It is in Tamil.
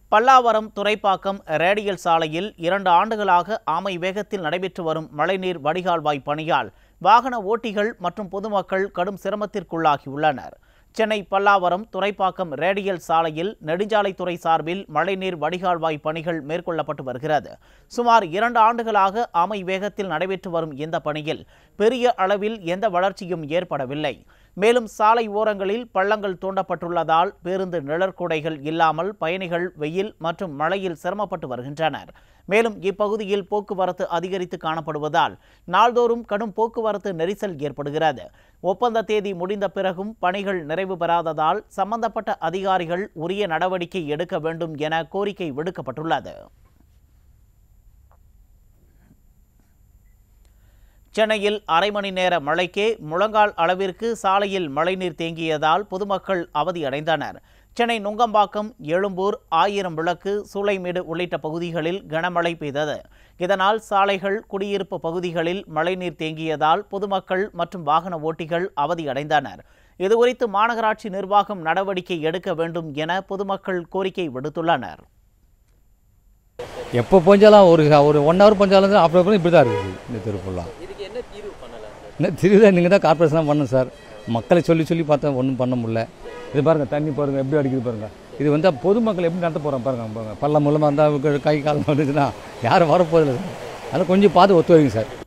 பல்லாவரம் துறைப்பாக்கம் ரேடியல் சாலையில் இரண்டு ஆண்டுகளாக ஆமை வேகத்தில் நடைபெற்று வரும் மழைநீர் வடிகால்வாய் பணியால் வாகன ஓட்டிகள் மற்றும் பொதுமக்கள் கடும் சிரமத்திற்குள்ளாகியுள்ளனர் சென்னை பல்லாவரம் துறைப்பாக்கம் ரேடியல் சாலையில் நெடுஞ்சாலைத்துறை சார்பில் மழைநீர் வடிகால்வாய் பணிகள் மேற்கொள்ளப்பட்டு வருகிறது சுமார் இரண்டு ஆண்டுகளாக ஆமை வேகத்தில் நடைபெற்று வரும் இந்த பணியில் பெரிய அளவில் எந்த வளர்ச்சியும் ஏற்படவில்லை மேலும் சாலை ஓரங்களில் பள்ளங்கள் தோண்டப்பட்டுள்ளதால் பேருந்து நிழற்குடைகள் இல்லாமல் பயணிகள் வெயில் மற்றும் மழையில் சிரமப்பட்டு வருகின்றனர் மேலும் இப்பகுதியில் போக்குவரத்து அதிகரித்து காணப்படுவதால் நாள்தோறும் கடும் போக்குவரத்து நெரிசல் ஏற்படுகிறது ஒப்பந்த தேதி முடிந்த பிறகும் பணிகள் நிறைவு பெறாததால் சம்பந்தப்பட்ட அதிகாரிகள் உரிய நடவடிக்கை எடுக்க வேண்டும் என கோரிக்கை விடுக்கப்பட்டுள்ளது சென்னையில் அரை மணி நேர மழைக்கே முழங்கால் அளவிற்கு சாலையில் மழைநீர் தேங்கியதால் பொதுமக்கள் அவதியடைந்தனர் சென்னை நுங்கம்பாக்கம் எழும்பூர் ஆயிரம் விளக்கு சூளைமேடு உள்ளிட்ட பகுதிகளில் கனமழை பெய்தது இதனால் சாலைகள் குடியிருப்பு பகுதிகளில் மழைநீர் தேங்கியதால் பொதுமக்கள் மற்றும் வாகன ஓட்டிகள் அவதியடைந்தனர் இதுகுறித்து மாநகராட்சி நிர்வாகம் நடவடிக்கை எடுக்க வேண்டும் என பொதுமக்கள் கோரிக்கை விடுத்துள்ளனர் எப்போ பொஞ்சாலும் ஒரு ஒரு ஒன் ஹவர் பொஞ்சாலும் தான் அப்புறம் இப்படி தான் இருக்குது இந்த தெரு ஃபுல்லாக இதுக்கு என்ன தீர்வு பண்ணலாம் என்ன திருவிழா நீங்கள் தான் கார்பரேஷன் தான் பண்ணணும் சார் மக்களை சொல்லி சொல்லி பார்த்தா ஒன்றும் பண்ண முடியல இது பாருங்கள் தண்ணி பாருங்கள் எப்படி அடிக்குது பாருங்கள் இது வந்து பொதுமக்கள் எப்படி நடத்த போகிறோம் பாருங்க பாருங்க பள்ளம் மூலமாக இருந்தால் கை காலம் வந்துச்சுன்னா யாரும் வரப்போதில்லை சார் அதனால் கொஞ்சம் பார்த்து ஒத்து வைங்க சார்